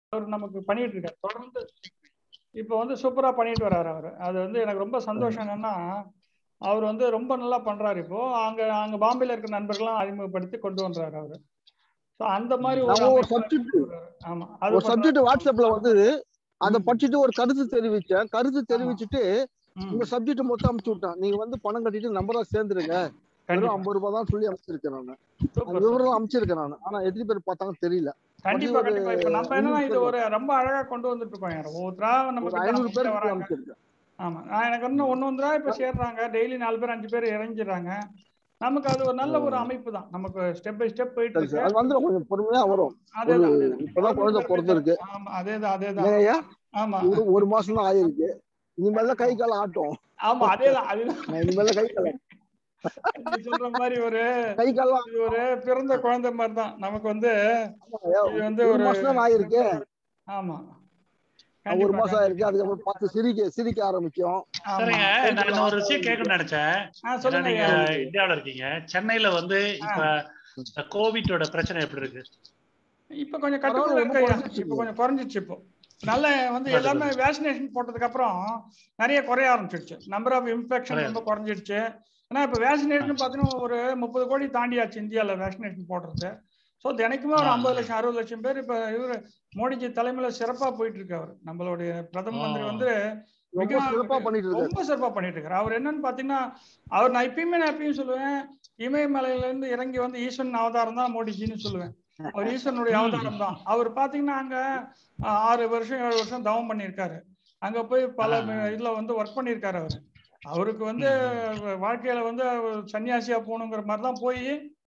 அவர் நமக்கு பண்ணிட்டு இருக்காரு தொடர்ந்து இப்போ வந்து சூப்பரா பண்ணிட்டு வர்றாரு அவர் அது வந்து எனக்கு ரொம்ப சந்தோஷம் என்னன்னா அவர் வந்து ரொம்ப நல்லா பண்றாரு இப்போ அங்க அங்க பாம்பேல இருக்க நண்பர்கள்லாம் அறிமுகப்படுத்தி கொண்டு வந்தாரு அவரு ஸோ அந்த மாதிரி ஒரு நான் ஒரு அமைப்பு சப்ஜெக்ட் ஆமா அது ஒரு சப்ஜெக்ட் வாட்ஸ்அப்ல வந்து அதை ம். படிச்சுட்டு ஒரு கருத்து தெரிவிச்சேன் கருத்து ஆமா. தெரிவிச்சுட்டு ம், உங்க சப்ஜெக்ட் மொத்தம் அமுச்சு விட்டேன் நீங்க வந்து பணம் கட்டிட்டு நம்பரா சேர்ந்துருங்க வெறும் கண்டிப்பா ஐம்பது ரூபாய் தான் சொல்லி அமைச்சிருக்கேன் நான் அந்த சூப்பர் விவரம் அமைச்சிருக்கேன் நான் ஆனா எத்தனை பேர் பார்த்தாங்கன்னு தெரியல கண்டிப்பா ஒரு கண்டிப்பா இப்ப நம்ம என்னன்னா இது ஐநூறு ஒரு ரொம்ப அழகா கொண்டு வந்துட்டு இருக்கோம் யாரும் ஒவ்வொருத்தரா நம்ம ஒரு கிட்ட ஐநூறு நம்ம கிட்ட பேருக்கு வராங்க அமைச்சிருக்கேன் ஆமா நான் எனக்கு இன்னும் ஒண்ணு ஒன்றா இப்ப சேர்றாங்க டெய்லி நாலு பேர் அஞ்சு பேர் இறங்கிடுறாங்க நமக்கு அது ஒரு நல்ல ஒரு அமைப்பு தான் நமக்கு ஸ்டெப் பை ஸ்டெப் போயிட்டு சரி இருக்கு சரி அது வந்துடும் கொஞ்சம் பொறுமையா வரும் அதேதான் ஒரு அதேதான் இப்பதான் குழந்தை பிறந்திருக்கு ஆமா அதேதான் அதேதான் இல்லைங்க ஐயா ஆமா ஒரு ஒரு மாசம் தான் ஆயிருக்கு இனிமேல் தான் கை கால ஆட்டும் ஆமா அதேதான் அதுதான் நான் இனிமேல் கை கால நீ சொல்ற மாதிரி ஒரு கை காலம் இது ஒரு பிறந்த குழந்தை மாதிரி தான் நமக்கு வந்து இது வந்து ஒரு ஒரு மாசம் தான் ஆயிருக்கு ஆமா ஒரு கண்டிப்பா மாசம் ஆயிருக்கு அதுக்கப்புறம் பார்த்து சிரிக்க சிரிக்க ஆரம்பிக்கும் ஆமா சரிங்க நான் இன்னும் ஒரு விஷயம் கேட்கணும்னு நினைச்சேன் ஆ ஏன்னா சொல்லுங்க நீங்க ஐயா. இந்தியாவுல இருக்கீங்க சென்னையில வந்து இப்ப கோவிட்டோட பிரச்சனை எப்படி இருக்கு இப்ப கொஞ்சம் கட்டுக்குள்ள பரவாயில்ல, இருக்கு ரொம்ப ஐயா. குறைஞ்சிருச்சு. இப்ப கொஞ்சம் குறைஞ்சிச்சு இப்போ நல்ல வந்து குறைஞ்சு எல்லாமே வேக்சினேஷன் போட்டதுக்கு அப்புறம் நிறைய குறைய ஆரம்பிச்சிடுச்சு நம்பர் ஆஃப் இன்ஃபெக்ஷன் குறைய ரொம்ப குறைஞ்சிடுச்சு ஏன்னா இப்ப வேக்சினேஷன் பார்த்தீங்கன்னா ஒரு முப்பது கோடி தாண்டியாச்சு இந்தியாவில் வேக்சினேஷன் போடுறது ஸோ தினைக்குமே ஒரு ஆ. ஐம்பது லட்சம் அறுபது லட்சம் பேர் இப்ப இவரு மோடிஜி தலைமையில சிறப்பா போயிட்டு இருக்கு அவர் நம்மளுடைய பிரதம மந்திரி ஆ. வந்து ரொம்ப மிக சிறப்பா பண்ணிட்டு இருக்காரு ரொம்ப சிறப்பா பண்ணிட்டு இருக்காரு அவர் என்னன்னு பாத்தீங்கன்னா அவர் நான் இப்பயுமே நான் எப்பயும் சொல்லுவேன் இமயமலையில இருந்து இறங்கி வந்து ஈஸ்வரன் அவதாரம் தான் மோடிஜின்னு சொல்லுவேன் அவர் ஈஸ்வரனுடைய ம். அவதாரம் தான் அவர் பாத்தீங்கன்னா அங்க ஆஹ், ஆறு வருஷம் ஏழு வருஷம் தவம் பண்ணியிருக்காரு அங்க போய் பல ஆ. ம- இதுல வந்து ஒர்க் பண்ணியிருக்காரு அவர் அவருக்கு வந்து வாழ்க்கையில வந்து அவர் சன்னியாசியா போகணுங்கிற மாதிரி தான் போய்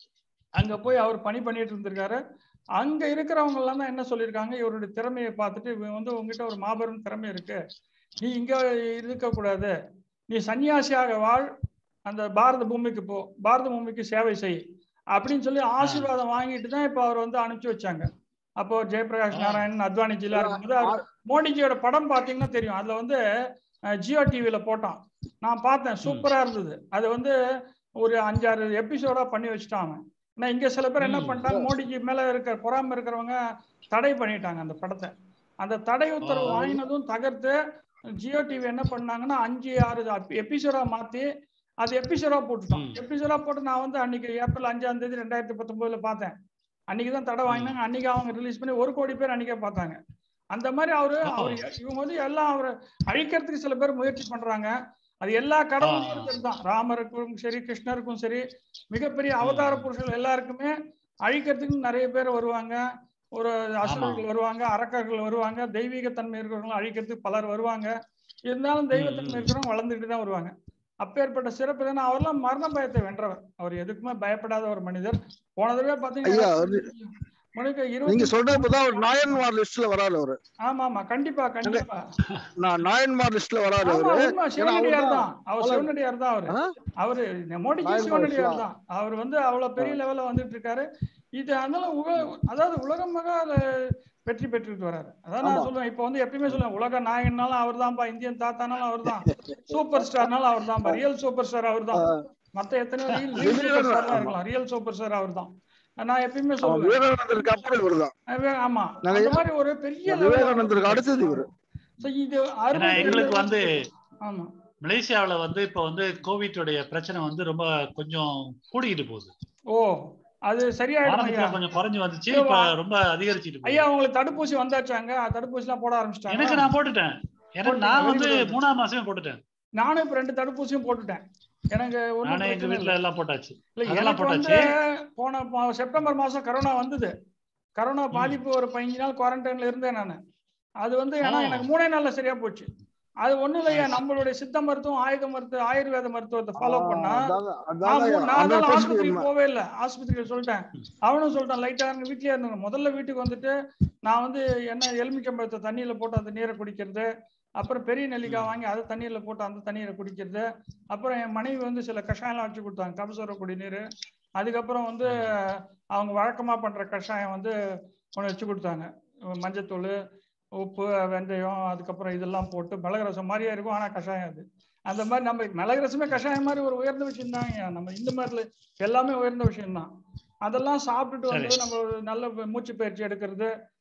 அங்க போய் அவர் பணி பண்ணிட்டு இருந்திருக்காரு அங்க இருக்கிறவங்க எல்லாம் தான் என்ன சொல்லியிருக்காங்க இவருடைய திறமையை பார்த்துட்டு இவன் வந்து உங்ககிட்ட ஒரு மாபெரும் திறமை இருக்கு நீ இங்க இருக்க கூடாது நீ சன்னியாசியாக வாழ் அந்த பாரத பூமிக்கு போ பாரத பூமிக்கு சேவை செய் அப்படின்னு சொல்லி ஆசீர்வாதம் வாங்கிட்டு தான் இப்போ அவர் வந்து அனுப்பிச்சு வச்சாங்க அப்போ ஜெயபிரகாஷ் ஆ. நாராயணன் அத்வானிஜிலாம் இருக்கும்போது அவர் மோடிஜியோட படம் பார்த்தீங்கன்னா தெரியும் அதுல வந்து அஹ், ஜியோ டிவியில போட்டான் நான் பார்த்தேன் சூப்பரா இருந்தது அது வந்து ஒரு அஞ்சாறு எபிசோடா பண்ணி வச்சுட்டான் அவன் ஆனா இங்க சில பேர் என்ன ம். பண்ணிட்டாங்க மோடிஜி மேல இருக்கிற பொறாம இருக்கிறவங்க தடை பண்ணிட்டாங்க அந்த படத்தை அந்த தடை உத்தரவு ஆ. வாங்கினதும் தகர்த்து ஜியோ டிவி என்ன பண்ணாங்கன்னா அஞ்சு ஆறு எபிசோடா மாத்தி அது எபிசோடா போட்டுட்டோம் ம். எபிசோடா போட்டு நான் வந்து அன்னைக்கு ஏப்ரல் அஞ்சாம் தேதி ரெண்டாயிரத்தி பத்தொன்பதுல பார்த்தேன் அன்னைக்கு தான் தடை வாங்கினாங்க அன்னைக்கு அவங்க ரிலீஸ் பண்ணி ஒரு கோடி பேர் அன்னைக்கே பார்த்தாங்க அந்த மாதிரி அவரு ஓ. அவர் இவங்க வந்து எல்லாம் அவரை அழிக்கிறதுக்கு சில பேர் முயற்சி பண்றாங்க அது எல்லா கடவுளும் ஆ. இருக்கிறது தான் ராமருக்கும் சரி கிருஷ்ணருக்கும் சரி மிகப்பெரிய அவதார புருஷர்கள் எல்லாருக்குமே அழிக்கிறதுக்கு நிறைய பேர் வருவாங்க ஒரு அசுரர்கள் வருவாங்க அரக்கர்கள் வருவாங்க தெய்வீக தன்மை இருக்கிறவங்க அழிக்கிறதுக்கு பலர் வருவாங்க இருந்தாலும் தெய்வத்தன்மை ம். இருக்கிறவங்க வளர்ந்துட்டு தான் வருவாங்க அப்பேற்பட்ட சிறப்பு தானே அவர்லாம் மரண பயத்தை வென்றவர் அவர் எதுக்குமே பயப்படாத ஒரு மனிதர் போன தடவை ஐயா, பாத்தீங்கன்னா அது- மணிக்கு நீங்க இருபத்தி சொல்றப்பதான் ஒரு நாயன்மார் லிஸ்ட்ல வராரு அவரு ஆமா ஆமா கண்டிப்பா கண்டிப்பா நான் நாயன்மார் லிஸ்ட்ல வராரு ஆமா அவரு உண்மை சிவனடியார் அவர்தான் தான் அவர் பல- சிவனடியார் தான் அவரு ஆ? அவரு மோடிஜி நாயன்மார் சிவனடியார் சிவா. தான் அவர் வந்து அவ்வளவு பெரிய லெவல்ல வந்துட்டு இருக்காரு இது அதனால உக அதாவது உலகமாக அதை வெற்றி பெற்றுட்டு வராரு அதான் நான் ஆமா. சொல்லுவேன் இப்போ வந்து எப்பயுமே சொல்லுவேன் உலக நாயகனாலும் அவர் தான்ப்பா இந்தியன் தாத்தானாலும் அவர் தான் சூப்பர் ஸ்டார்னாலும் அவர் தான்ப்பா ரியல் சூப்பர் ஸ்டார் அவர் தான் மத்த எத்தனையோ ரியல் ரியல் சூப்பர் ஸ்டார் இருக்கலாம் ரியல் சூப்பர் ஸ்டார் அவர் தான் நான் எப்பயுமே அவன் சொல்லுவேன் விவேகானந்தருக்கு அப்புறம் இவருதான் அவன் ஆமா நாங்க அந்த மாதிரி ஒரு பெரிய level ல விவேகானந்தருக்கு அடுத்தது இவரு So இது ஏன்னா அறுபது எங்களுக்கு வந்து ஆமா மலேசியாவுல வந்து இப்ப வந்து கோவிட்டோடைய பிரச்சனை வந்து ரொம்ப கொஞ்சம் கூடிக்கிட்டு போகுது ஓ அது சரியாயிடும் ஆரம்பத்துல ஐயா கொஞ்சம் குறைஞ்சு வந்துச்சு ஐயோ, இப்ப வா- ரொம்ப அதிகரிச்சிட்டு ஐயா போகுது உங்களுக்கு தடுப்பூசி வந்தாச்சாங்க தடுப்பூசி எல்லாம் போட ஆரம்பிச்சிட்டாங்க எனக்கு நான் போட்டுட்டேன் எனக்கு போட்டீங்க, நான் very வந்து good. மூணாம் மாசமே போட்டுட்டேன் நானும் இப்ப ரெண்டு தடுப்பூசியும் போட்டுட்டேன் எனக்கு ஒண்ணும் நானே எங்க பிரச்சனை வீட்டுல இல்லை எல்லாம் போட்டாச்சு இல்ல அதெல்லாம் எனக்கு வந்து போட்டாச்சு போன மா- செப்டம்பர் மாசம் கரோனா வந்தது கரோனா பாதிப்பு ஒரு பதினஞ்சு நாள் குவாரண்டைன்ல இருந்தேன் நான் அது வந்து ஏன்னா ஓ. எனக்கு மூணே நாள்ல சரியா போச்சு அது ஒண்ணும் இல்லையா Nice. நம்மளுடைய சித்த மருத்துவம் ஆயுத மருத்துவ ஆயுர்வேத மருத்துவத்தை ஃபாலோ பண்ணா அதாங்க, நான் அதாங்க மூ- நான் அந்த அதெல்லாம் person ஆஸ்பத்திரிக்கு உண்மை. போவே இல்லை ஆஸ்பத்திரிக்கு சொல்லிட்டேன் அவனும் சொல்லிட்டான் லைட்டா இருங்க வீட்லயே இருந்தாங்க முதல்ல வீட்டுக்கு வந்துட்டு நான் வந்து என்ன எலுமிச்சம்பழத்தை தண்ணியில போட்டு அந்த நீரை குடிக்கிறது அப்புறம் பெரிய நெல்லிக்காய் ம். வாங்கி அதை தண்ணீர்ல போட்டு அந்த தண்ணீரை குடிக்கிறது அப்புறம் என் மனைவி வந்து சில கஷாயம்லாம் வச்சு கொடுத்தாங்க கபசுர குடிநீர் அதுக்கப்புறம் வந்து அவங்க வழக்கமா பண்ற கஷாயம் வந்து ஒன்று வச்சு கொடுத்தாங்க மஞ்சத்தூள் உப்பு வெந்தயம் அதுக்கப்புறம் இதெல்லாம் போட்டு மிளகு ரசம் மாதிரியே இருக்கும் ஆனா கஷாயம் அது அந்த மாதிரி நம்ம மிளகு ரசமே கஷாயம் மாதிரி ஒரு உயர்ந்த விஷயம் தான் நம்ம இந்த மாதிரி எல்லாமே உயர்ந்த விஷயம் தான் அதெல்லாம் சாப்பிட்டுட்டு வந்து சரி. நம்ம ஒரு நல்ல மூச்சு பயிற்சி எடுக்கிறது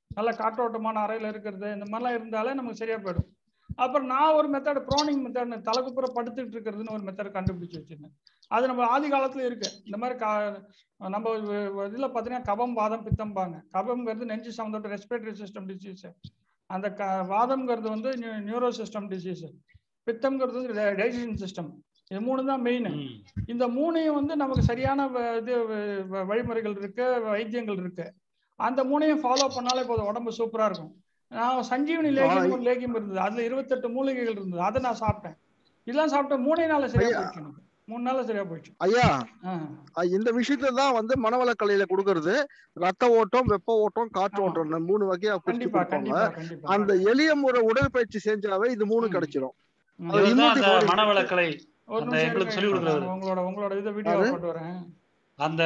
நல்ல காற்றோட்டமான அறையில இருக்கிறது இந்த மாதிரிலாம் இருந்தாலே நமக்கு சரியா போயிடும் அப்புறம் நான் ஒரு மெத்தட் ப்ரோனிங் மெத்தட் தலைக்குப்புற படுத்துட்டு இருக்கிறதுன்னு ஒரு மெத்தட் கண்டுபிடிச்சு வச்சிருந்தேன் அது நம்ம ஆதி காலத்துல இருக்கு இந்த மாதிரி கா நம்ம இதில் பார்த்தீங்கன்னா கபம் வாதம் பித்தம்பாங்க கபம்ங்கிறது நெஞ்சு சம்மந்தப்பட்ட ரெஸ்பிரேட்டரி சிஸ்டம் டிசீஸ் அந்த க வாதம்ங்கிறது வந்து நியூரோ சிஸ்டம் டிசீஸ் பித்தம்ங்கிறது வந்து டைஜஷன் சிஸ்டம் இது மூணு தான் மெயின் ம். இந்த மூணையும் வந்து நமக்கு சரியான வ- இது வ- வ- வழிமுறைகள் இருக்கு வைத்தியங்கள் இருக்கு அந்த மூணையும் ஃபாலோ பண்ணாலே போதும் உடம்பு சூப்பரா இருக்கும் நான் சஞ்சீவனி லேகியம் ஒரு லேகியம் இருந்தது அதுல இருபத்தெட்டு மூலிகைகள் இருந்தது அதை நான் சாப்பிட்டேன் இதெல்லாம் சாப்பிட்ட மூணே நாள்ல சரியா ஐயா. போயிடுச்சு எனக்கு மூணு நாள்ல சரியா போயிடுச்சு ஐயா ஆ. அஹ் இந்த விஷயத்த தான் வந்து மனவளக்கலையில கொடுக்கறது ரத்த ஓட்டம் வெப்ப ஓட்டம் காற்று ஆமா. ஓட்டம் இந்த மூணு வகையா பிரிச்சு கண்டிப்பா கொடுப்பாங்க கண்டிப்பா கண்டிப்பா அந்த எளிய முறை உடற்பயிற்சி செஞ்சாவே இது மூணு ம். கிடைச்சிடும் ம். அது இவர்தான் immunity அந்த body- மனவளக்கலை ஒரு அந்த நிமிஷம் எங்களுக்கு இருங்க. சொல்லிக் கொடுக்குறவர். நான் உங்களோட உங்களோட இதை வீடியோ யாரு? போட்டு வரேன் அந்த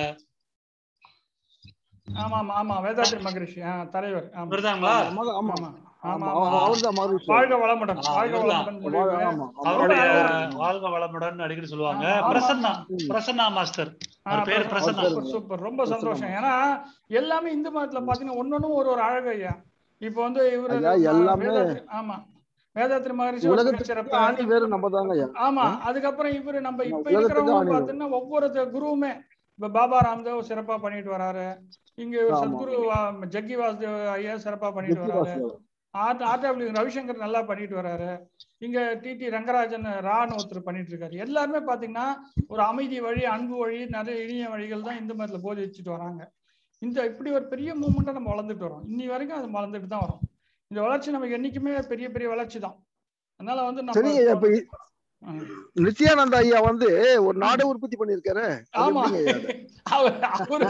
ஆமா ஆமா ஆமா வேதாத்ரி மகரிஷி ஆ, தலைவர் ஆமா இவர்தாங்களா ஆமா ஆமா ஆமா ஆமா ஆமா ஆமா அவர்தான் மறுபடியும் வாழ்க வளமுடன் ஆ, வாழ்க இவர்தான். வளமுடன் முடிவு. ஆமா அவருடைய ஆமா. வாழ்க வளமுடன் அடிக்கடி சொல்லுவாங்க ஆமா, ஆமா. பிரசன்னா ம். பிரசன்னா மாஸ்டர் ஆ, அவர் பேர் பிரசன்னா சூப்பர் சூப்பர் ரொம்ப பிரசன்னா. சந்தோஷம் ஏன்னா எல்லாமே இந்து மதத்துல பாத்தீங்கன்னா ஒன்னொன்னும் ஒரு ஒரு அழகு ஐயா இப்போ வந்து இவரு ஐயா, எல்லாமே வேதாத்ரி- ஆமா வேதாத்ரி மகரிஷி ஒரு உலகத்துக்கு சிறப்பு ஆணி வேறு நம்ம தாங்க ஐயா ஆமா அதுக்கப்புறம் இவரு நம்ம இப்ப உலகத்துக்கு இருக்கிறவங்க ஆணி பாத்தீங்கன்னா ஒவ்வொரு த- குருவுமே இப்ப பாபா ராம்தேவ் சிறப்பா பண்ணிட்டு வராரு இங்க ஆமா. சத்குரு வா- ஜக்கி வாசுதேவ் ஐயா சிறப்பா பண்ணிட்டு ஜெத்தி வராரு வாசுதேவன். ஆர்ட் ஆர்ட் ரவிசங்கர் நல்லா பண்ணிட்டு வராரு இங்க டிடி ரங்கராஜன் ரான்னு ஒருத்தர் பண்ணிட்டு இருக்காரு எல்லாருமே பாத்தீங்கன்னா ஒரு அமைதி வழி அன்பு வழி நிறைய இனிய வழிகள் தான் இந்து மதத்துல போதி வச்சுட்டு வராங்க இந்த இப்படி ஒரு பெரிய மூமெண்ட்டை நம்ம வளர்ந்துட்டு வரோம் இன்னி வரைக்கும் அது வளர்ந்துட்டு தான் வரும் இந்த வளர்ச்சி நமக்கு என்னைக்குமே பெரிய பெரிய வளர்ச்சி தான் அதனால வந்து சரிங்க ஐயா, இப்ப நம்ம இ- ஆ. நித்யானந்தா ஐயா வந்து ஒரு நாடு உற்பத்தி பண்ணிருக்காரு அது ஆமா எப்படிங்க ஐயா? அவர் அவரு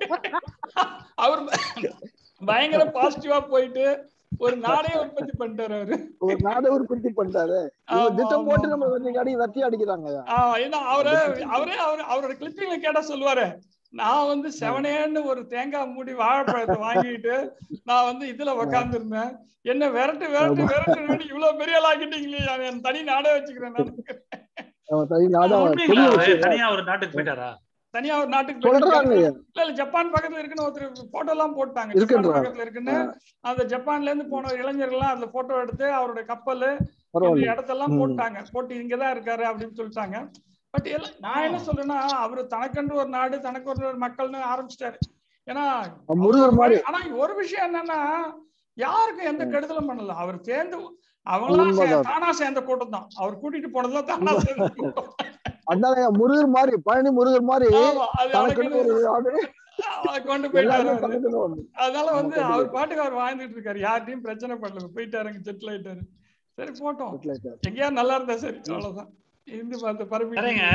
அவர் பயங்கர பாசிட்டிவா போயிட்டு ஒரு நாடே உற்பத்தி பண்ணிட்டாரு அவரு ஒரு நாடு உற்பத்தி பண்ணிட்டாரு ஆமா, இவங்க திட்டம் ஆமா, போட்டு ஆமா. நம்ம வெற்றி அடி வெற்றி அடிக்கிறாங்க ஐயா. ஆ, ஏன்னா அவரு அவரே அவரு அவரோட கிளிப்பிங்ல கேட்டா சொல்லுவாரு நான் வந்து செவனேன்னு ஒரு தேங்காய் மூடி வாழைப்பழத்தை வாங்கிட்டு நான் வந்து இதுல உக்காந்து இருந்தேன் என்ன விரட்டு விரட்டு விரட்டு விரட்டு இவ்வளவு பெரிய ஆள் ஆக்கிட்டீங்களே நான் என் தனி நாடே வச்சுக்கிறேன் நான் அவன் தனி நாடு அவன் உண்மைங்களா புரிய அவரு வச்சு- தனியா ஒரு நாட்டுக்கு போயிட்டாரா தனியா ஒரு நாட்டுக்கு சொல்றாங்க போயிட்டு ஐயா. இல்ல இல்ல ஜப்பான் பக்கத்துல இருக்குன்னு ஒருத்தர் போட்டோ எல்லாம் போட்டாங்க ஜப்பான் இருக்குன்றாங்க. பக்கத்துல இருக்குன்னு அந்த ஜப்பான்ல இருந்து போன இளைஞர்கள் எல்லாம் அதுல போட்டோ எடுத்து அவருடைய கப்பல் இந்த பரவாயில்ல இடத்தெல்லாம் ம். போட்டாங்க போட்டு இங்கதான் இருக்காரு அப்படின்னு சொல்லிட்டாங்க பட் எல்லாம் நான் என்ன சொல்றேன்னா அவரு தனக்கென்று ஒரு நாடு தனக்கு ஒரு ஒரு மக்கள்னு ஆரம்பிச்சிட்டாரு ஏன்னா அவன் முருகர் மாதிரி ஆனா ஒரு விஷயம் என்னன்னா யாருக்கும் எந்த கெடுதலும் பண்ணல அவர் சேர்ந்து அவங்களாம் சே- உண்மைதான். தானா சேர்ந்த கூட்டம் தான் அவர் கூட்டிட்டு போனதுலாம் தானா சேர்ந்த கூட்டம் அதான் ஐயா, முருகர் மாதிரி பழனி முருகர் மாதிரி ஆமா, அது தனக்குன்னு ஒரு அவனுக்கு நாடு அவன் கொண்டு போயிட்டாரு எல்லாருமே அவரு. தனக்குன்னு ஒண்ணு. அதனால வந்து ஆமா, அவர் பாட்டுக்கு அவர் வாழ்ந்துட்டு இருக்காரு யார்ட்டையும் பிரச்சனை பண்ணல போயிட்டாருங்க செட்டில் ஆயிட்டாரு சரி போட்டோம் Settle ஆயிட்டாரு. எங்கேயா நல்லா இருந்தா சரி அவ்வளவுதான் இந்து பார்த்து பரப்பி சரிங்க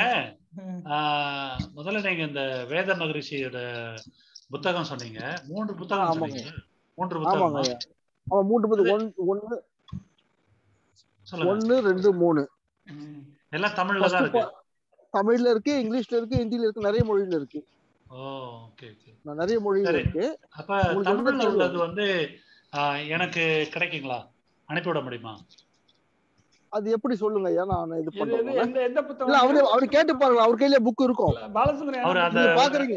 ஆஹ், முதல்ல நீங்க இந்த வேத மகரிஷியோட புத்தகம் சொன்னீங்க மூன்று புத்தகம் ஆமாங்க. சொன்னீங்க மூன்று ஆமாங்க புத்தகம் ஐயா. அவன் மூன்று பத்து ஒன் ஒன்னு சொல்லுங்க ஒன்னு ரெண்டு மூணு ம். எல்லாம் தமிழ்ல தான் First இருக்கு பா- தமிழ்ல இருக்கு இங்கிலீஷ்ல இருக்கு ஹிந்தில இருக்கு நிறைய மொழியில இருக்கு ஓ ஓகே ஓகே நான் நிறைய மொழியில சரி. இருக்கு அப்ப உங்களுக்கு எந்த தமிழ்ல தேவை? உள்ளது வந்து ஆஹ், எனக்கு கிடைக்குங்களா அனுப்பிவிட முடியுமா அது எப்படி சொல்லுங்க ஐயா நான் இது இது எது பண்றேன் எந்த எந்த இல்ல புத்தகம் அவரு அவரு கேட்டு பாருங்க அவர் கையில புக் இருக்கும் பாலச்சந்திரன் அவர் அந்த நீங்க பாக்குறீங்க.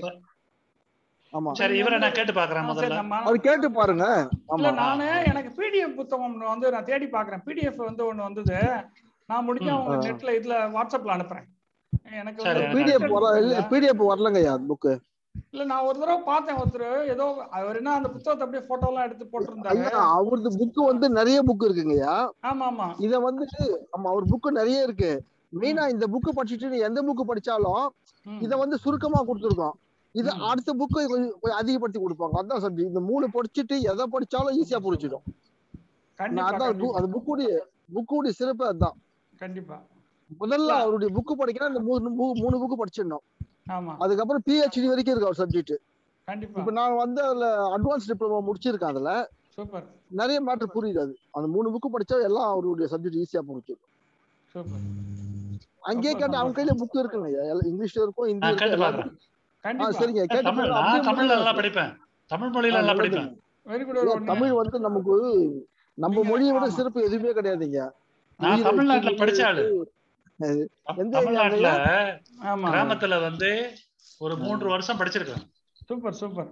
ஆமா சரி இவரை நான் கேட்டு பாக்குறேன் ஆ, சரி, முதல்ல நம்ம- அவர் கேட்டு பாருங்க இல்ல ஆமா நானு எனக்கு பிடிஎஃப் புத்தகம் ஒண்ணு வந்து நான் தேடி பாக்குறேன் பிடிஎஃப் வந்து ஒண்ணு வந்தது நான் முடிஞ்சா ம். உங்களுக்கு ஆ. நெட்ல இதுல வாட்ஸ்அப்ல அனுப்புறேன் எனக்கு சரி, வந்து எனக்கு பிடிஎஃப் வர இல்ல இல்ல பிடிஎஃப் வரலங்க ஐயா புக் இல்ல நான் ஒரு தடவை பார்த்தேன் ஒருத்தர் ஏதோ அவர் என்ன அந்த புத்தகத்தை அப்படியே போட்டோ எல்லாம் எடுத்து போட்டிருந்தாரு ஐயா அவரது புக் வந்து நிறைய புக் இருக்குங்க ஐயா ஆமா ஆமா இத வந்து ஆமா அவர் புக் நிறைய இருக்கு மெயினா இந்த புக் படிச்சுட்டு நீ எந்த புக் படிச்சாலும் ம். இத வந்து சுருக்கமா கொடுத்துருக்கோம் இது ம். அடுத்த புக்கு கொஞ்சம் அதிகப்படுத்தி கொடுப்பாங்க அதான் சப்ஜெக்ட் இந்த மூணு படிச்சுட்டு எதை படிச்சாலும் ஈஸியா புரிச்சிடும் கண்டிப்பா அதான் கண்டிப்பா. அது புக்குடைய புக்குடைய சிறப்பு அதுதான் கண்டிப்பா முதல்ல அவருடைய புக் படிக்கணும் இந்த மூணு மூ- மூணு புக் படிச்சிடணும் ஆமா அதுக்கப்புறம் பிஹெச்டி வரைக்கும் இருக்கு அவர் சப்ஜெக்ட் கண்டிப்பா இப்ப நான் வந்து அதுல அட்வான்ஸ் டிப்ளமோ முடிச்சிருக்கேன் அதுல சூப்பர் நிறைய மேட்டர் புரியுது அது அந்த மூணு புக் படிச்சா எல்லாம் அவருடைய சப்ஜெக்ட் ஈஸியா புரிஞ்சிடும் சூப்பர் அங்கேயே ரொம்ப கேட்ட அவங்க கையில புக் இருக்குங்க எல்லாம் இங்கிலீஷ்ல இருக்கும் ஹிந்தி நான் இருக்கும் கேட்டு எல்லாத்துக்கும் பாக்குறேன் ஆ, கண்டிப்பா சரிங்க கேட்டு தமிழ் பாருங்க. நான் அப்படியே தமிழ்ல முடியல. நல்லா படிப்பேன் தமிழ் மொழியில ஆ, நல்லா நல்லதுங்க. படிப்பேன் வெரி குட் ஐயா, தமிழ் வந்து நமக்கு நம்ம நீங்க- மொழியை விட ஆமா. சிறப்பு எதுவுமே கிடையாதுங்க நான் உயிரை தமிழ்நாட்டுல வச்சு படிச்ச ஆளு அது தம்- எந்த தமிழ்நாட்டுல ஆமா கிராமத்துல வந்து ஒரு மூன்று வருஷம் படிச்சிருக்கேன் சூப்பர் சூப்பர்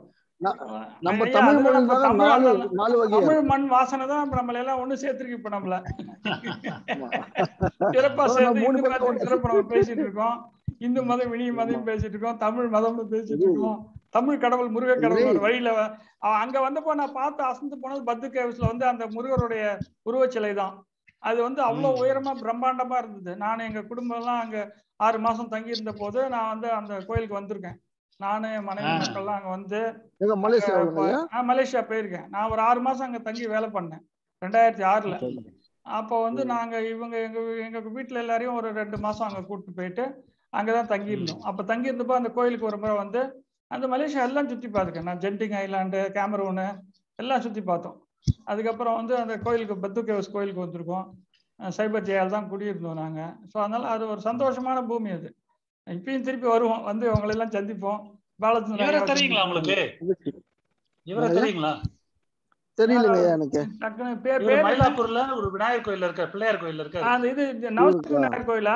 நம்ம ஐயா, தமிழ் அதுதான் மொழி நம்ம தாங்க தமிழ் நாலு அண்ணன் நாலு வகையா இருக்கு. தமிழ் மண் வாசனை தான் இப்ப நம்மள எல்லாம் ஒண்ணு சேர்த்திருக்கு இப்ப நம்மள ஆமா. சிறப்பா அதான் சேர்ந்து மூணு இந்து பேரும் மதத்தின் சிறப்பு நம்ம பேசிட்டு இருக்கோம் இந்து மதம் இனிய மதம் பேசிட்டு இருக்கோம் தமிழ் மதம்னு பேசிட்டு இருக்கோம் தமிழ் கடவுள் முருக கடவுள் ஒரு வழியில வ- அவன் அங்க வந்தப்போ நான் பார்த்து அசந்து போனது பத்து கேவ்ஸ்ல வந்து அந்த முருகருடைய உருவச்சிலை தான் அது வந்து அவ்வளவு ம். உயரமா பிரம்மாண்டமா இருந்தது நான் எங்க குடும்பம் எல்லாம் அங்க ஆறு மாசம் தங்கி இருந்த போது நான் வந்து அந்த கோயிலுக்கு வந்திருக்கேன் நானு என் மனைவி ஆ. மக்கள்லாம் அங்க வந்து எங்க மலேசியா அப்ப- நான் மலேசியா போயிருக்கேன் நான் ஒரு ஆறு மாசம் அங்க தங்கி வேலை பண்ணேன் ரெண்டாயிரத்தி ஆறுல அப்போ வந்து நாங்க இவங்க எங்க எங்க வீட்டுல எல்லாரையும் ஒரு ரெண்டு மாசம் அங்க கூட்டிட்டு போயிட்டு அங்கதான் தங்கி இருந்தோம் அப்ப தங்கி இருந்தப்போ அந்த கோயிலுக்கு ஒரு முறை வந்து அந்த மலேசியா எல்லாம் சுத்தி பார்த்துருக்கேன் நான் ஜென்டிங் ஐலாண்டு கேமரூனு எல்லாம் சுத்தி பார்த்தோம் அதுக்கப்புறம் வந்து அந்த கோயிலுக்கு பத்து கேவ்ஸ் கோயிலுக்கு வந்திருக்கோம் அஹ் சைபர் ஜெயால் தான் குடியிருந்தோம் நாங்க ஸோ அதனால அது ஒரு சந்தோஷமான பூமி அது இப்பயும் திருப்பி வருவோம் வந்து உங்களை எல்லாம் சந்திப்போம் பாலச்சந்திரன் இவரை ஐயாவை தெரியுங்களா உங்களுக்கு இவரை என்னது? தெரியுங்களா தெரியலங்க எனக்கு டக்குனு பேர் இவர் பேர் என்ன? மயிலாப்பூர்ல ஒரு விநாயகர் கோயில்ல இருக்க பிள்ளையார் கோயில்ல இருக்காரு அந்த இது இந்த நவசக்தி விநாயகர் கோயிலா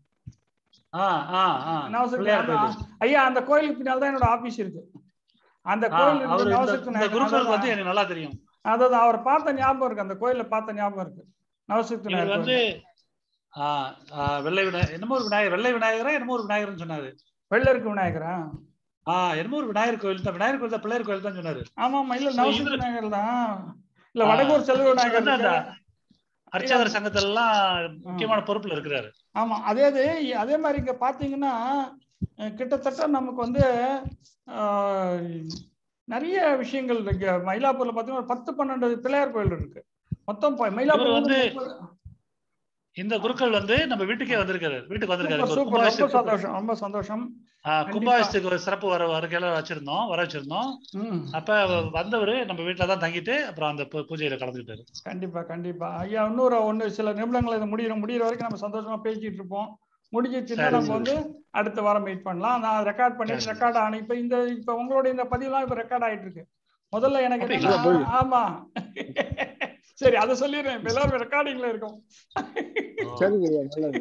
ஆ ஆ ஆ நவசக்தி பிள்ளையார் கோயில் விநாயகர் ஐயா அந்த கோயிலுக்கு பின்னால் தான் என்னோட ஆபீஸ் இருக்கு அந்த ஆ, கோயில் அவர் இருக்கு இந்த- நவசக்தி இந்த விநாயகர் குருக்களுக்கு வந்து அதான் எனக்கு நல்லா தெரியும் அதான் அவரை பார்த்த ஞாபகம் இருக்கு அந்த கோயில பார்த்த ஞாபகம் இருக்கு நவசக்தி இவர் விநாயகர் வந்து கோயில் ஆ, ஆ, வெள்ளை விநாயகர் என்னமோ ஒரு விநாயகர் வெள்ளை விநாயகரா என்னமோ ஒரு விநாயகர்னு சொன்னாரு வெள்ள இருக்கு விநாயகரா ஆ என்னமோ ஒரு விநாயகர் கோயில் தான் விநாயகர் கோயில் தான் பிள்ளையார் கோயில் தான் சொன்னாரு ஆமா ஆமா இல்ல So, நவசக்தி இவரு- விநாயகர் தான் இல்ல ஆ, வடகூர் செல்வ இவர் விநாயகர் வந்து அந்த இருக்கு அர்ச்சகர் சங்கத்துல எல்லாம் முக்கியமான பொறுப்புல இருக்கிறாரு ஆமா அதே அது அதே மாதிரி இங்க பாத்தீங்கன்னா அஹ் கிட்டத்தட்ட நமக்கு வந்து ஆஹ், நிறைய விஷயங்கள் இங்க மயிலாப்பூர்ல பாத்தீங்கன்னா ஒரு பத்து பன்னெண்டு பிள்ளையார் கோயில் இருக்கு மொத்தம் ப- மயிலாப்பூர் வந்து வந்து முப்பது- இந்த குருக்கள் வந்து நம்ம வீட்டுக்கே வந்திருக்காரு வீட்டுக்கு வந்திருக்காரு சூப்பர் இங்க ஒரு சூப்பர் ரொம்ப கும்பாபிஷேகத்துக்கு சந்தோஷம் ரொம்ப சந்தோஷம் ஆ, கும்பாபிஷேகத்துக்கு ஒரு சிறப்பு வர வருகையில வச்சிருந்தோம் வர வச்சிருந்தோம் ம் அப்ப வந்தவரு நம்ம வீட்டுல தான் தங்கிட்டு அப்புறம் அந்த பூ- பூஜையில கலந்துக்கிட்டாரு கண்டிப்பா கண்டிப்பா ஐயா இன்னொரு ஒண்ணு சில நிமிடங்கள் இது முடியிற முடியிற வரைக்கும் நம்ம சந்தோஷமா பேசிட்டு இருப்போம் முடிஞ்சிச்சுன்னா சரி, நம்ம சரி. வந்து அடுத்த வாரம் மீட் பண்ணலாம் நான் ரெக்கார்ட் பண்ணிட்டு சரி. ரெக்கார்ட் ஆன இப்ப இந்த இப்ப உங்களுடைய இந்த பதிவுலாம் இப்ப ரெக்கார்ட் ஆயிட்டு இருக்கு முதல்ல எனக்கு அப்படிங்களா? என்னன்னா ஆமா சரி அதை சொல்லிடுறேன் இப்ப எல்லாரும் ரெக்கார்டிங்ல இருக்கும் சரிங்க ஐயா நல்லது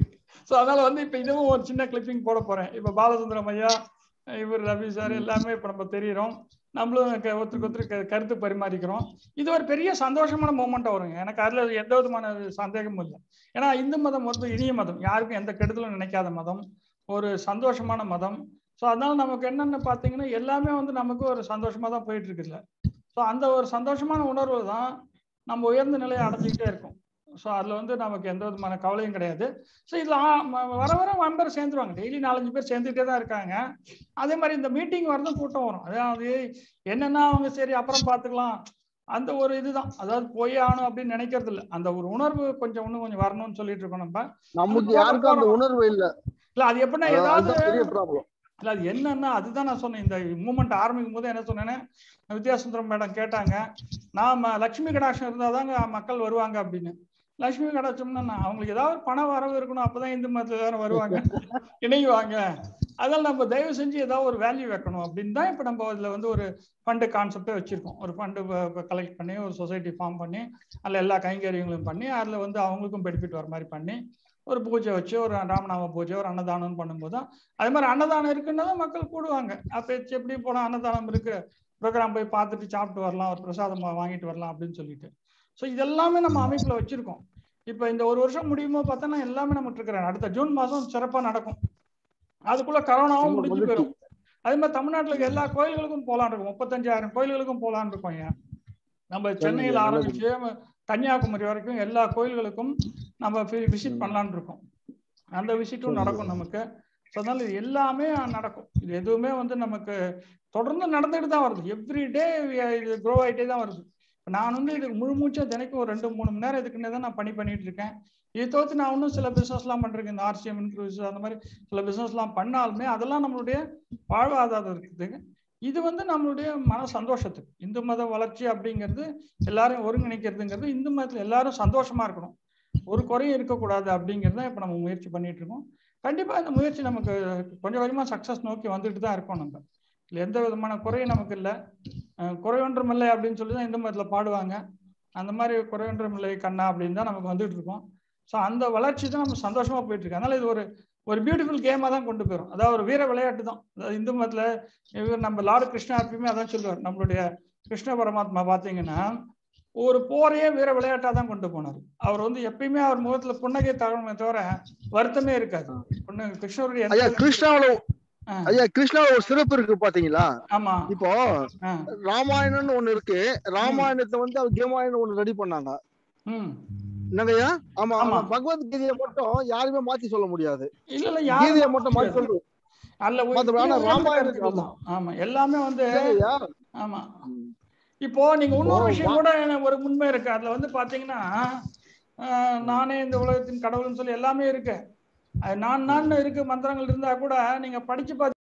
சோ அதனால வந்து இப்ப இதுவும் ஒரு சின்ன கிளிப்பிங் போட போறேன் இப்ப பாலசுந்தரம் ஐயா இவர் ரவி சார் எல்லாமே இப்ப நம்ம தெரியுறோம் நம்மளும் க- ஒருத்தருக்கு ஒருத்தர் க- கருத்து பரிமாறிக்கிறோம் இது ஒரு பெரிய சந்தோஷமான மூமெண்டா வருங்க எனக்கு அதுல எந்த விதமான சந்தேகமும் இல்லை ஏன்னா இந்து மதம் வந்து இனிய மதம் யாருக்கும் எந்த கெடுதலும் நினைக்காத மதம் ஒரு சந்தோஷமான மதம் ஸோ அதனால நமக்கு என்னென்னு பார்த்தீங்கன்னா எல்லாமே வந்து நமக்கு ஒரு சந்தோஷமா தான் போயிட்டு இருக்குல்ல ஸோ அந்த ஒரு சந்தோஷமான உணர்வு தான் நம்ம உயர்ந்த நிலையை அடைஞ்சிக்கிட்டே இருக்கும் ஸோ அதில் வந்து நமக்கு எந்த விதமான கவலையும் கிடையாது ஸோ இதில் வர வர மெம்பர் சேர்ந்துருவாங்க டெய்லி நாலஞ்சு பேர் சேர்ந்துட்டே தான் இருக்காங்க அதே மாதிரி இந்த மீட்டிங் வரதும் கூட்டம் வரும் அதாவது என்னன்னா அவங்க சரி அப்புறம் பார்த்துக்கலாம் அந்த ஒரு இதுதான் அதாவது போய் ஆகணும் அப்படின்னு நினைக்கிறது இல்லை அந்த ஒரு உணர்வு கொஞ்சம் இன்னும் கொஞ்சம் வரணும்னு சொல்லிட்டு இருக்கோம் நம்ம நமக்கு யாருக்கும் அந்த உணர்வு இல்ல இல்ல அது எப்படின்னா ஏதாவது அதுதான் பெரிய ப்ராப்ளம் இல்ல அது என்னன்னா அதுதான் நான் சொன்னேன் இந்த மூமெண்ட் ஆரம்பிக்கும் போது என்ன சொன்னேன்னு வித்யாசுந்தரம் மேடம் கேட்டாங்க நாம லட்சுமி கடாட்சம் இருந்தாதாங்க மக்கள் வருவாங்க அப்படின்னு லட்சுமி கடாட்சம்னா நான் அவங்களுக்கு ஏதாவது ஒரு பண வரவு இருக்கணும் அப்பதான் இந்து மதத்துல எல்லாரும் வருவாங்க இணையுவாங்க அதனால நம்ம தயவு செஞ்சு ஏதாவது ஒரு வேல்யூ வைக்கணும் அப்படின்னு தான் இப்ப நம்ம அதுல வந்து ஒரு ஃபண்டு கான்செப்டே வச்சிருக்கோம் ஒரு ஃபண்டு கலெக்ட் பண்ணி ஒரு சொசைட்டி ஃபார்ம் பண்ணி அதுல எல்லா கைங்கரியங்களும் பண்ணி அதுல வந்து அவங்களுக்கும் பெனிஃபிட் வர மாதிரி பண்ணி ஒரு பூஜை வச்சு ஒரு ராமநாம பூஜை ஒரு அன்னதானம் பண்ணும்போது தான் அதே மாதிரி அன்னதானம் இருக்குன்னா தான் மக்கள் கூடுவாங்க அப்ப எப்படி போனா அன்னதானம் இருக்கு ப்ரோக்ராம் போய் பார்த்துட்டு சாப்பிட்டு வரலாம் ஒரு பிரசாதம் வாங்கிட்டு வரலாம் அப்படின்னு சொல்லிட்டு ஸோ இதெல்லாமே நம்ம அமைப்புல வச்சிருக்கோம் இப்போ இந்த ஒரு வருஷம் முடியுமோ பார்த்தோன்னா எல்லாமே நம்ம இருக்கிறேன் அடுத்த ஜூன் மாதம் சிறப்பாக நடக்கும் அதுக்குள்ள கரோனாவும் முடிஞ்சு போயிடும் அதே மாதிரி தமிழ்நாட்டில் இருக்க எல்லா கோயில்களுக்கும் போலான் இருக்கும் முப்பத்தஞ்சாயிரம் கோயில்களுக்கும் போலான் இருக்கோம் ஏன் நம்ம சென்னையில் ஆரம்பிச்சு கன்னியாகுமரி வரைக்கும் எல்லா கோயில்களுக்கும் நம்ம விசிட் பண்ணலான் இருக்கோம் அந்த விசிட்டும் நடக்கும் நமக்கு ஸோ அதனால இது எல்லாமே நடக்கும் இது எதுவுமே வந்து நமக்கு தொடர்ந்து நடந்துட்டு தான் வருது எவ்ரி டே இது க்ரோ ஆகிட்டே தான் வருது நான் வந்து இதுக்கு முழு மூச்சா தினைக்கும் ஒரு ரெண்டு மூணு மணி நேரம் இதுக்குன்னே தான் நான் பணி பண்ணிட்டு இருக்கேன் இதை தவிர்த்து நான் இன்னும் சில பிஸ்னஸ்லாம் பண்ணுறேன் இந்த ஆர்சிஎம் இன்க்ரூஸ் அந்த மாதிரி சில பிஸ்னஸ்லாம் பண்ணாலுமே அதெல்லாம் நம்மளுடைய வாழ்வாதாரம் இருக்குதுங்க இது வந்து நம்மளுடைய மன சந்தோஷத்துக்கு இந்து மத வளர்ச்சி அப்படிங்கிறது எல்லாரும் ஒருங்கிணைக்கிறதுங்கிறது இந்து மதத்தில் எல்லாரும் சந்தோஷமா இருக்கணும் ஒரு குறையும் இருக்கக்கூடாது அப்படிங்கிறது தான் இப்போ நம்ம முயற்சி பண்ணிட்டு இருக்கோம் கண்டிப்பா இந்த முயற்சி நமக்கு கொஞ்சம் கொஞ்சமா சக்சஸ் நோக்கி வந்துட்டு தான் இருக்கோம் நம்ம இல்லை எந்த விதமான குறையும் நமக்கு இல்லை குறையொன்றும் இல்லை அப்படின்னு சொல்லி தான் இந்து மதத்தில் பாடுவாங்க அந்த மாதிரி குறையொன்றும் இல்லை கண்ணா அப்படின்னு தான் நமக்கு வந்துட்டு இருக்கோம் ஸோ அந்த வளர்ச்சி தான் நம்ம சந்தோஷமா போயிட்டு இருக்கு அதனால இது ஒரு ஒரு பியூட்டிஃபுல் கேமா தான் கொண்டு போயிடும் அதாவது ஒரு வீர விளையாட்டு தான் அதாவது இந்து மதத்துல இவர் நம்ம லார்டு கிருஷ்ணா எப்பயுமே அதான் சொல்லுவார் நம்மளுடைய கிருஷ்ண பரமாத்மா பாத்தீங்கன்னா ஒரு போரையே வீர விளையாட்டா தான் கொண்டு போனார் அவர் வந்து எப்பயுமே அவர் முகத்துல புன்னகை தகவமே தவிர வருத்தமே இருக்காது பொண்ணு கிருஷ்ணருடைய ஐயா எந்த- கிருஷ்ணாவோட ஆ, ஐயா கிருஷ்ணாவோட ஒரு சிறப்பு இருக்கு பாத்தீங்களா ஆமா இப்போ ஆ, ராமாயணம்னு ஒண்ணு இருக்கு ராமாயணத்தை வந்து அவர் கேமாயணம் ஒண்ணு ரெடி பண்ணாங்க ம். என்னங்கய்யா ஆமா ஆமா. ஆமா பகவத்கீதையை மட்டும் யாருமே மாத்தி சொல்ல முடியாது இல்ல இல்ல யாரும் கீதையை மட்டும் மாத்தி சொல்றது அல்ல ஒரு மத்தபடி ஆனா கீழே ராமாயணத்துக்கு கருத்துக்கள் தான். ஆமா எல்லாமே வந்து இல்லையா ஆமா இப்போ நீங்க இன்னொரு விஷயம் கூட எனக்கு ஒரு உண்மை இருக்கு அதுல வந்து பாத்தீங்கன்னா ஆஹ், நானே இந்த உலகத்தின் கடவுள்னு சொல்லி எல்லாமே இருக்கு அது நான் நான் இருக்கு மந்திரங்கள் இருந்தா கூட நீங்க படிச்சு பார்த்து